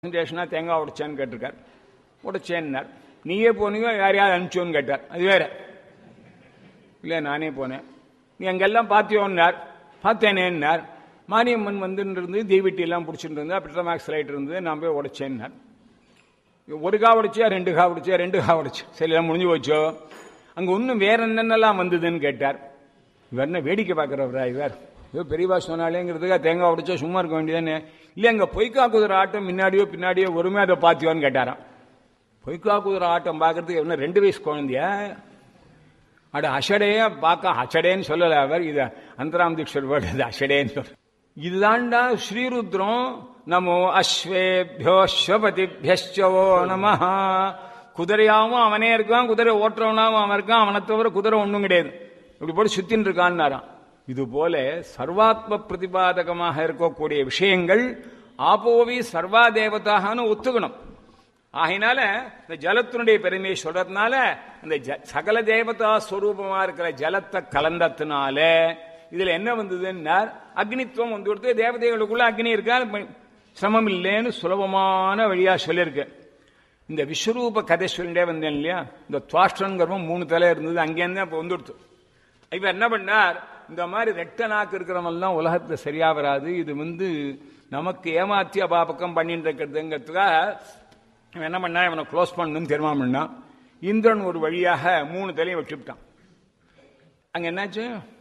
பிரசன்டேஷனாக தேங்காய் உடைச்சேன்னு கேட்டிருக்கார் உடைச்சேன்னார் நீயே போனீங்க யாரையாவது அனுப்பிச்சோன்னு கேட்டார் அது வேற இல்லை நானே போனேன் நீ அங்கெல்லாம் பார்த்தியோன்னார் பார்த்தேனேன்னார் மாரியம்மன் வந்துன்னு இருந்து தீவிட்டி எல்லாம் பிடிச்சிட்டு இருந்தா பெட்ரோமேக்ஸ் லைட் இருந்தது நான் போய் உடைச்சேன்னார் ஒரு கா உடைச்சியா ரெண்டு கா உடைச்சியா ரெண்டு கா உடைச்சு சரி எல்லாம் முடிஞ்சு போச்சோ அங்கே இன்னும் வேற என்னென்னலாம் வந்ததுன்னு கேட்டார் இவர் என்ன வேடிக்கை பார்க்குறவரா இவர் ஏதோ பெரியவா சொன்னாலேங்கிறதுக்காக தேங்காய் உடைச்சா சும்மா இருக்க வேண்டியதானே இல்லை அங்கே பொய்க்கா குதிரை ஆட்டம் முன்னாடியோ பின்னாடியோ ஒருமையாக அதை பார்த்தியோன்னு கேட்டாராம் பொய்க்கா குதிரை ஆட்டம் பார்க்கறதுக்கு என்ன ரெண்டு வயசு குழந்தையா அட அஷடையா பார்க்க அச்சடேன்னு சொல்லல அவர் இது அந்தராம் தீக்ஷர் வேர்டு இது அஷடேன்னு சொல்ற இதுதான்டா ஸ்ரீருத்ரம் நமோ அஸ்வேபியோஸ்வபதிபியோ நம குதிரையாவும் அவனே இருக்கான் குதிரை ஓட்டுறவனாவும் அவன் இருக்கான் அவனை தவிர குதிரை ஒன்றும் கிடையாது இப்படி போட்டு சுத்தின்னு இருக்கான்னாராம் இது போல சர்வாத்ம பிரதிபாதகமாக இருக்கக்கூடிய விஷயங்கள் ஆப்போவி சர்வா தேவதாகனு ஒத்துக்கணும் ஆகினால இந்த ஜலத்தினுடைய பெருமையை சொல்றதுனால இந்த சகல தேவதா ஸ்வரூபமா இருக்கிற ஜலத்தை கலந்தத்தினால இதுல என்ன வந்ததுன்னார் அக்னித்துவம் வந்து கொடுத்து தேவதைகளுக்குள்ள அக்னி இருக்கா சிரமம் இல்லைன்னு சுலபமான வழியா சொல்லியிருக்கு இந்த விஸ்வரூப கதை சொல்லிட்டே வந்தேன் இல்லையா இந்த துவாஷ்டங்கிறவன் மூணு தலை இருந்தது அங்கேருந்து இப்போ வந்துடுத்து இப்ப என்ன பண்ணார் இந்த மாதிரி ரெட்ட நாக்கு இருக்கிறவெல்லாம் உலகத்துல சரியா வராது இது வந்து நமக்கு ஏமாத்தி அபாபக்கம் பண்ணிட்டு இருக்கிறதுங்கிறதுக்காக இவன் என்ன பண்ணா இவனை க்ளோஸ் பண்ணணும்னு தீர்மானம் பண்ணான் இந்திரன் ஒரு வழியாக மூணு தலையும் வெட்டிவிட்டான் அங்க என்னாச்சு